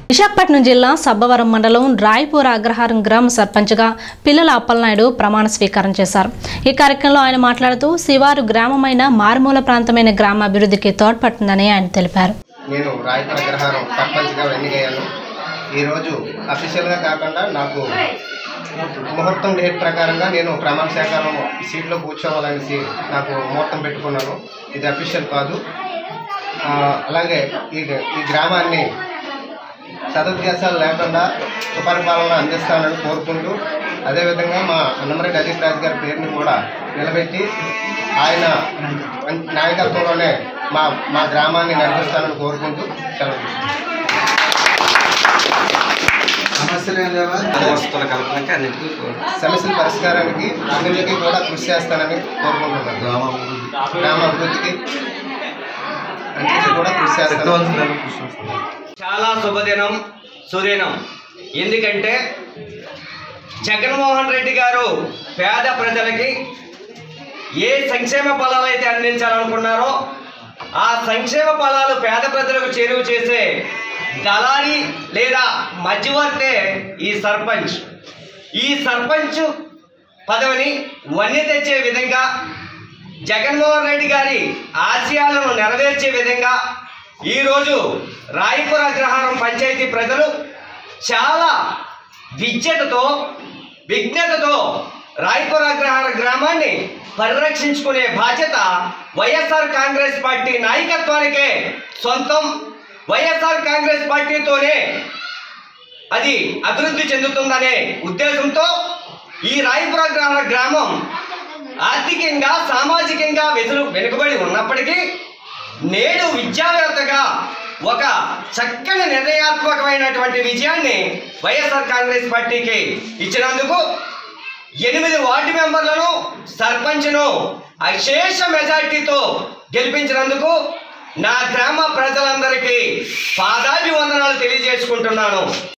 విశాఖపట్నం జిల్లా సబ్బవరం మండలం రాయపూర్ అగ్రహారం గ్రామ సర్పంచ్గా పిల్లల అప్పలనాయుడు ప్రమాణ స్వీకారం చేశారు ఈ కార్యక్రమంలో ఆయన మాట్లాడుతూ శివారు గ్రామమైన మారుమూల ప్రాంతమైన గ్రామ అభివృద్ధికి తోడ్పడుతుందని ఆయన తెలిపారు నేను రాయపూర్ అగ్రహారం సర్పంచ్గా ఎన్నికయ్యాను ఈరోజు అఫీషియల్గా కాకుండా నాకు ముహూర్తం డేట్ ప్రకారంగా నేను ప్రమాణ స్వీకారం సీట్లో కూర్చోవాలనేసి నాకు ముహూర్తం పెట్టుకున్నాను ఇది అఫీషియల్ కాదు ఆ, అలాగే ఈ ఈ గ్రామాన్ని సదుద్దేశాలు లేకుండా సుపరిపాలన అందిస్తానని కోరుకుంటూ అదేవిధంగా మా అన్నమరెడ్డి అజిత్ రాజు గారి పేరుని కూడా నిలబెట్టి ఆయన నాయకత్వంలోనే మా మా గ్రామాన్ని నడిపిస్తానని కోరుకుంటూ సెలవు తీసుకుంటున్నాను. సమస్యలు ఏం లేవా వస్తువుల కల్పనకి అన్నింటికీ సమస్యల పరిష్కారానికి అన్నింటికీ కూడా కృషి చేస్తానని కోరుకుంటున్నాను గ్రామ అభివృద్ధి గ్రామ అభివృద్ధికి అన్నింటికీ కూడా కృషి చేస్తాను శక్తివంతులను కృషి చేస్తున్నారు. చాలా శుభదినం సుదినం ఎందుకంటే జగన్మోహన్ రెడ్డి గారు పేద ప్రజలకి ఏ సంక్షేమ ఫలాలు అయితే అందించాలనుకున్నారో ఆ సంక్షేమ ఫలాలు పేద ప్రజలకు చేరువ చేసే దళారి లేదా మధ్యవర్తే ఈ సర్పంచ్ ఈ సర్పంచ్ పదవిని వన్నె తెచ్చే విధంగా జగన్మోహన్ రెడ్డి గారి ఆశయాలను నెరవేర్చే విధంగా ఈరోజు రాయపుర అగ్రహారం పంచాయతీ ప్రజలు చాలా విద్యతతో విజ్ఞతతో రాయపుర అగ్రహార గ్రామాన్ని పరిరక్షించుకునే బాధ్యత వైఎస్ఆర్ కాంగ్రెస్ పార్టీ నాయకత్వానికే సొంతం వైఎస్ఆర్ కాంగ్రెస్ పార్టీతోనే అది అభివృద్ధి చెందుతుందనే ఉద్దేశంతో ఈ రాయపుర గ్రామ గ్రామం ఆర్థికంగా సామాజికంగా వెసులు వెనుకబడి ఉన్నప్పటికీ నేడు విద్యావేత్తగా ఒక చక్కని నిర్ణయాత్మకమైనటువంటి విజయాన్ని వైఎస్ఆర్ కాంగ్రెస్ పార్టీకి ఇచ్చినందుకు ఎనిమిది వార్డు మెంబర్లను సర్పంచ్ను అశేష మెజార్టీతో గెలిపించినందుకు నా గ్రామ ప్రజలందరికీ పాదాభి వందనాలు తెలియజేసుకుంటున్నాను